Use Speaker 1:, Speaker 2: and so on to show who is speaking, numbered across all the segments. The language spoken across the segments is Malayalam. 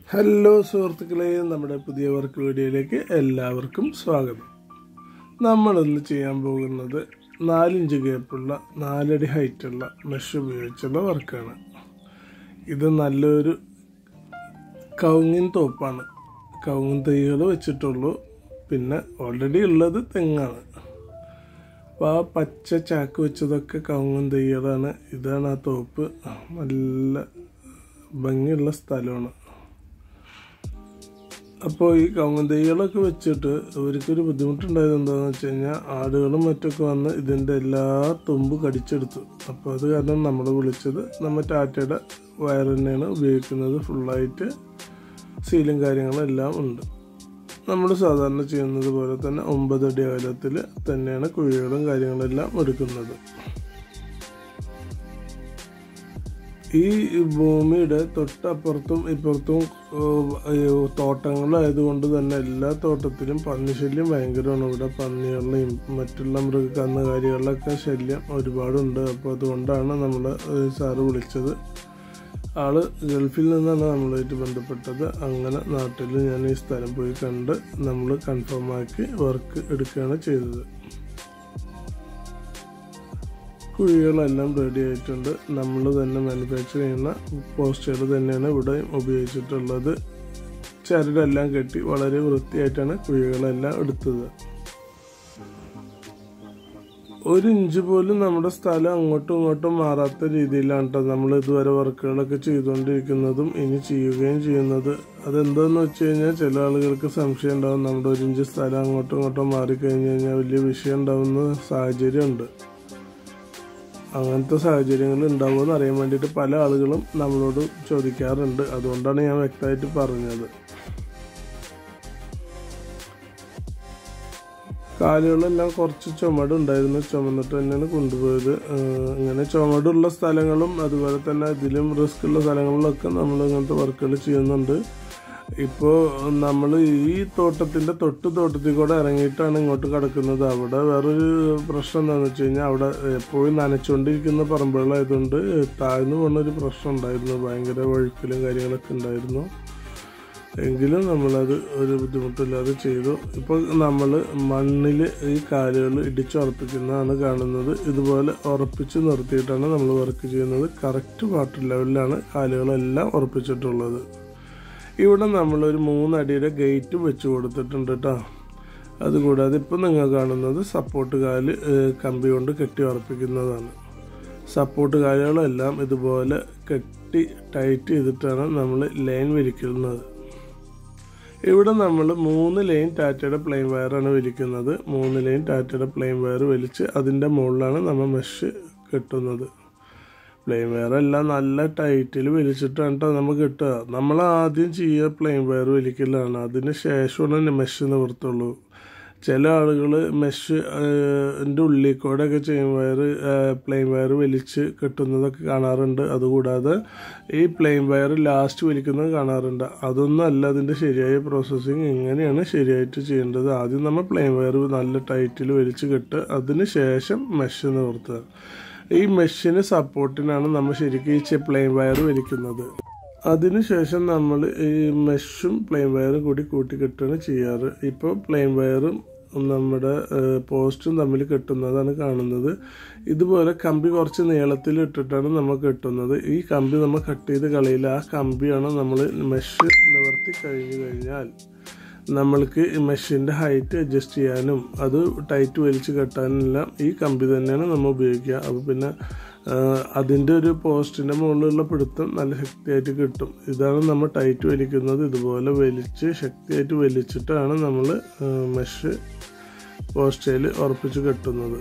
Speaker 1: ഹലോ സുഹൃത്തുക്കളെ നമ്മുടെ പുതിയ വർക്ക് വീഡിയോയിലേക്ക് എല്ലാവർക്കും സ്വാഗതം നമ്മളിന്ന് ചെയ്യാൻ പോകുന്നത് നാലിഞ്ച് ഗ്യാപ്പുള്ള നാലടി ഹൈറ്റുള്ള മെഷ് ഉപയോഗിച്ചുള്ള വർക്കാണ് ഇത് നല്ലൊരു കവുങ്ങിൻ തോപ്പാണ് കവുങ്ങിൻ തൈകൾ വെച്ചിട്ടുള്ളൂ പിന്നെ ഓൾറെഡി ഉള്ളത് തെങ്ങാണ് അപ്പോൾ ആ പച്ച ചാക്ക് വെച്ചതൊക്കെ കവുങ്ങും തൈകളാണ് ഇതാണ് ആ തോപ്പ് നല്ല ഭംഗിയുള്ള സ്ഥലമാണ് അപ്പോൾ ഈ കവുങ്ങൻ തൈകളൊക്കെ വെച്ചിട്ട് ഇവർക്കൊരു ബുദ്ധിമുട്ടുണ്ടായത് എന്താണെന്ന് വെച്ച് കഴിഞ്ഞാൽ ആടുകളും മറ്റൊക്കെ വന്ന് ഇതിൻ്റെ എല്ലാ തുമ്പ് കടിച്ചെടുത്തു അപ്പോൾ അത് കാരണം നമ്മൾ വിളിച്ചത് നമ്മൾ ടാറ്റയുടെ വയർ തന്നെയാണ് ഉപയോഗിക്കുന്നത് ഫുള്ളായിട്ട് സീലും കാര്യങ്ങളെല്ലാം ഉണ്ട് നമ്മൾ സാധാരണ ചെയ്യുന്നത് പോലെ തന്നെ ഒമ്പതടി അകലത്തിൽ തന്നെയാണ് കുഴികളും കാര്യങ്ങളെല്ലാം എടുക്കുന്നത് ഈ ഭൂമിയുടെ തൊട്ടപ്പുറത്തും ഇപ്പുറത്തും തോട്ടങ്ങളായതുകൊണ്ട് തന്നെ എല്ലാ തോട്ടത്തിലും പന്നി ശല്യം ഭയങ്കരമാണ് ഇവിടെ പന്നികളുടെയും മറ്റുള്ള മൃഗകന്നുകാലികളുടെയൊക്കെ ശല്യം ഒരുപാടുണ്ട് അപ്പോൾ അതുകൊണ്ടാണ് നമ്മൾ സാറ് വിളിച്ചത് ആള് ഗൾഫിൽ നിന്നാണ് നമ്മളുമായിട്ട് ബന്ധപ്പെട്ടത് അങ്ങനെ നാട്ടിൽ ഞാൻ ഈ സ്ഥലം പോയി കണ്ട് നമ്മൾ കൺഫേം ആക്കി വർക്ക് എടുക്കുകയാണ് ചെയ്തത് കുഴികളെല്ലാം റെഡി ആയിട്ടുണ്ട് നമ്മൾ തന്നെ മാനുഫാക്ചർ ചെയ്യുന്ന പോസ്റ്റുകൾ തന്നെയാണ് ഇവിടെ ഉപയോഗിച്ചിട്ടുള്ളത് ചരടെല്ലാം കെട്ടി വളരെ വൃത്തിയായിട്ടാണ് കുഴികളെല്ലാം എടുത്തത് ഒരു ഇഞ്ച് പോലും നമ്മുടെ സ്ഥലം അങ്ങോട്ടും ഇങ്ങോട്ടും മാറാത്ത രീതിയിലാണ് കേട്ടോ നമ്മൾ ഇതുവരെ വർക്കുകളൊക്കെ ചെയ്തുകൊണ്ടിരിക്കുന്നതും ഇനി ചെയ്യുകയും ചെയ്യുന്നത് അതെന്താന്ന് വെച്ച് കഴിഞ്ഞാൽ ചില ആളുകൾക്ക് സംശയം ഉണ്ടാവും നമ്മുടെ ഒരു ഇഞ്ച് സ്ഥലം അങ്ങോട്ടും ഇങ്ങോട്ടും മാറിക്കഴിഞ്ഞ് കഴിഞ്ഞാൽ വലിയ വിഷയം ഉണ്ടാവുന്ന സാഹചര്യമുണ്ട് അങ്ങനത്തെ സാഹചര്യങ്ങൾ ഉണ്ടാവുമെന്ന് അറിയാൻ വേണ്ടിയിട്ട് പല ആളുകളും നമ്മളോട് ചോദിക്കാറുണ്ട് അതുകൊണ്ടാണ് ഞാൻ വ്യക്തമായിട്ട് പറഞ്ഞത് കാലുകളെല്ലാം കുറച്ച് ചുമടുണ്ടായിരുന്നു ചുമന്നിട്ട് തന്നെയാണ് കൊണ്ടുപോയത് ഇങ്ങനെ ചുമടുള്ള സ്ഥലങ്ങളും അതുപോലെ തന്നെ ഇതിലും റിസ്ക് ഉള്ള സ്ഥലങ്ങളിലൊക്കെ നമ്മൾ ഇങ്ങനത്തെ വർക്കുകൾ ചെയ്യുന്നുണ്ട് ഇപ്പോൾ നമ്മൾ ഈ തോട്ടത്തിൻ്റെ തൊട്ട് തോട്ടത്തിൽ കൂടെ ഇറങ്ങിയിട്ടാണ് ഇങ്ങോട്ട് കിടക്കുന്നത് അവിടെ വേറൊരു പ്രശ്നം എന്താണെന്ന് വെച്ച് കഴിഞ്ഞാൽ അവിടെ എപ്പോഴും നനച്ചുകൊണ്ടിരിക്കുന്ന പറമ്പുകളായതുകൊണ്ട് താഴ്ന്നു പോകുന്ന ഒരു പ്രശ്നം ഉണ്ടായിരുന്നു ഭയങ്കര വഴുക്കലും കാര്യങ്ങളൊക്കെ ഉണ്ടായിരുന്നു എങ്കിലും നമ്മളത് ഒരു ബുദ്ധിമുട്ടില്ലാതെ ചെയ്തു ഇപ്പോൾ നമ്മൾ മണ്ണിൽ ഈ കാലുകൾ ഇടിച്ചുറപ്പിക്കുന്നതാണ് കാണുന്നത് ഇതുപോലെ ഉറപ്പിച്ച് നിർത്തിയിട്ടാണ് നമ്മൾ വർക്ക് ചെയ്യുന്നത് കറക്റ്റ് വാട്ടർ ലെവലിലാണ് കാലുകളെല്ലാം ഉറപ്പിച്ചിട്ടുള്ളത് ഇവിടെ നമ്മളൊരു മൂന്നടിയുടെ ഗേറ്റ് വെച്ച് കൊടുത്തിട്ടുണ്ട് കേട്ടോ അതുകൂടാതെ ഇപ്പോൾ നിങ്ങൾ കാണുന്നത് സപ്പോർട്ട് കാല് കമ്പി കൊണ്ട് കെട്ടി ഉറപ്പിക്കുന്നതാണ് സപ്പോർട്ട് കാലുകളെല്ലാം ഇതുപോലെ കെട്ടി ടൈറ്റ് ചെയ്തിട്ടാണ് നമ്മൾ ലൈൻ വലിക്കുന്നത് ഇവിടെ നമ്മൾ മൂന്ന് ലൈൻ ടാറ്റയുടെ പ്ലെയിൻ വയറാണ് വലിക്കുന്നത് മൂന്ന് ലൈൻ ടാറ്റയുടെ പ്ലെയിൻ വയർ വലിച്ച് അതിൻ്റെ മുകളിലാണ് നമ്മൾ മെഷ് കെട്ടുന്നത് പ്ലെയിൻ വയർ എല്ലാം നല്ല ടൈറ്റിൽ വലിച്ചിട്ടാണ് കേട്ടോ നമുക്ക് കിട്ടുക നമ്മൾ ആദ്യം ചെയ്യുക പ്ലെയിൻ വയർ വലിക്കലാണ് അതിന് ശേഷമാണ് മെഷ് നിവർത്തുള്ളൂ ചില ആളുകൾ മെഷ് എൻ്റെ ഉള്ളിൽ കൂടെ ഒക്കെ ചെയിൻ വയർ പ്ലെയിൻ വയർ വലിച്ച് കെട്ടുന്നതൊക്കെ കാണാറുണ്ട് അതുകൂടാതെ ഈ പ്ലെയിൻ വയർ ലാസ്റ്റ് വലിക്കുന്നത് കാണാറുണ്ട് അതൊന്നും അല്ല അതിൻ്റെ ശരിയായ പ്രോസസ്സിങ് ഇങ്ങനെയാണ് ശരിയായിട്ട് ചെയ്യേണ്ടത് ആദ്യം നമ്മൾ പ്ലെയിൻ വയർ നല്ല ടൈറ്റിൽ വലിച്ച് കെട്ട് അതിന് ശേഷം മെഷ് നിവർത്തുക ഈ മെഷിന് സപ്പോർട്ടിനാണ് നമ്മൾ ശരിക്കും ഈ പ്ലെയിൻ വയർ വലിക്കുന്നത് അതിനുശേഷം നമ്മൾ ഈ മെഷും പ്ലെയിൻ വയറും കൂടി കൂട്ടിക്കെട്ടാണ് ചെയ്യാറ് ഇപ്പോൾ പ്ലെയിൻ വയറും നമ്മുടെ പോസ്റ്റും തമ്മിൽ കെട്ടുന്നതാണ് കാണുന്നത് ഇതുപോലെ കമ്പി കുറച്ച് നീളത്തിൽ ഇട്ടിട്ടാണ് നമ്മൾ കെട്ടുന്നത് ഈ കമ്പി നമ്മൾ കട്ട് ചെയ്ത് കളയില്ല ആ കമ്പിയാണ് നമ്മൾ മെഷ് നിവർത്തി കഴിഞ്ഞു കഴിഞ്ഞാൽ നമ്മൾക്ക് മെഷീൻ്റെ ഹൈറ്റ് അഡ്ജസ്റ്റ് ചെയ്യാനും അത് ടൈറ്റ് വലിച്ച് കെട്ടാനെല്ലാം ഈ കമ്പി തന്നെയാണ് നമ്മൾ ഉപയോഗിക്കുക അപ്പോൾ പിന്നെ അതിൻ്റെ ഒരു പോസ്റ്റിൻ്റെ മുകളിലുള്ള പിടുത്തം നല്ല ശക്തിയായിട്ട് കിട്ടും ഇതാണ് നമ്മൾ ടൈറ്റ് വലിക്കുന്നത് ഇതുപോലെ വലിച്ച് ശക്തിയായിട്ട് വലിച്ചിട്ടാണ് നമ്മൾ മെഷ് പോസ്റ്റയിൽ ഉറപ്പിച്ച് കെട്ടുന്നത്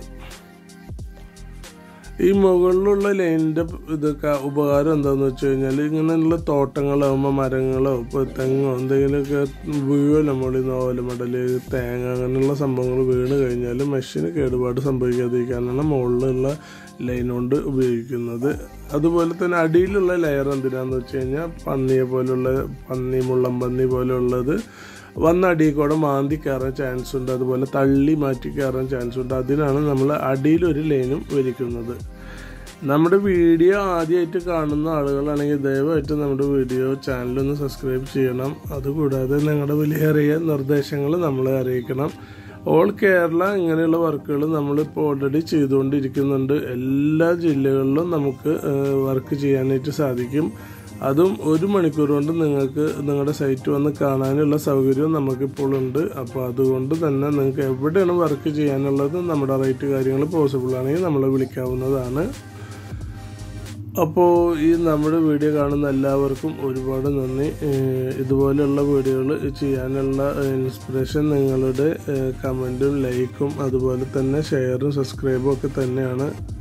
Speaker 1: ഈ മുകളിലുള്ള ലൈനിൻ്റെ ഇതൊക്കെ ഉപകാരം എന്താണെന്ന് വെച്ച് കഴിഞ്ഞാൽ ഇങ്ങനെയുള്ള തോട്ടങ്ങളാകുമ്പോൾ മരങ്ങളോ ഇപ്പോൾ തെങ്ങോ എന്തെങ്കിലുമൊക്കെ വീഴല്ലോ മുകളിൽ നിന്ന് ഓലമടൽ തേങ്ങ അങ്ങനെയുള്ള സംഭവങ്ങൾ വീണ് കഴിഞ്ഞാൽ മെഷീന് കേടുപാട് സംഭവിക്കാതിരിക്കാനാണ് മുകളിലുള്ള ലൈൻ കൊണ്ട് ഉപയോഗിക്കുന്നത് അതുപോലെ തന്നെ അടിയിലുള്ള ലെയർ എന്തിനാന്ന് വെച്ച് കഴിഞ്ഞാൽ പന്നിയെ പോലുള്ള പന്നി മുള്ളം പന്നി പോലെയുള്ളത് വന്ന അടിയിൽ കൂടെ മാന്തി കയറാൻ ചാൻസ് ഉണ്ട് അതുപോലെ തള്ളി മാറ്റി കയറാൻ ചാൻസ് ഉണ്ട് അതിനാണ് നമ്മൾ അടിയിലൊരു ലൈനും വലിക്കുന്നത് നമ്മുടെ വീഡിയോ ആദ്യമായിട്ട് കാണുന്ന ആളുകളാണെങ്കിൽ ദയവായിട്ട് നമ്മുടെ വീഡിയോ ചാനലൊന്ന് സബ്സ്ക്രൈബ് ചെയ്യണം അതുകൂടാതെ നിങ്ങളുടെ വലിയ നിർദ്ദേശങ്ങൾ നമ്മളെ അറിയിക്കണം ഓൾ കേരള ഇങ്ങനെയുള്ള വർക്കുകൾ നമ്മളിപ്പോൾ ഓൾറെഡി ചെയ്തുകൊണ്ടിരിക്കുന്നുണ്ട് എല്ലാ ജില്ലകളിലും നമുക്ക് വർക്ക് ചെയ്യാനായിട്ട് സാധിക്കും അതും ഒരു മണിക്കൂർ കൊണ്ട് നിങ്ങൾക്ക് നിങ്ങളുടെ സൈറ്റ് വന്ന് കാണാനുള്ള സൗകര്യവും നമുക്കിപ്പോൾ ഉണ്ട് അപ്പോൾ അതുകൊണ്ട് തന്നെ നിങ്ങൾക്ക് എവിടെയാണ് വർക്ക് ചെയ്യാനുള്ളത് നമ്മുടെ റേറ്റ് കാര്യങ്ങൾ പോസിബിൾ ആണെങ്കിൽ നമ്മളെ വിളിക്കാവുന്നതാണ് അപ്പോൾ ഈ നമ്മുടെ വീഡിയോ കാണുന്ന എല്ലാവർക്കും ഒരുപാട് നന്ദി ഇതുപോലെയുള്ള വീഡിയോകൾ ചെയ്യാനുള്ള ഇൻസ്പിറേഷൻ നിങ്ങളുടെ കമൻറ്റും ലൈക്കും അതുപോലെ തന്നെ ഷെയറും സബ്സ്ക്രൈബും ഒക്കെ തന്നെയാണ്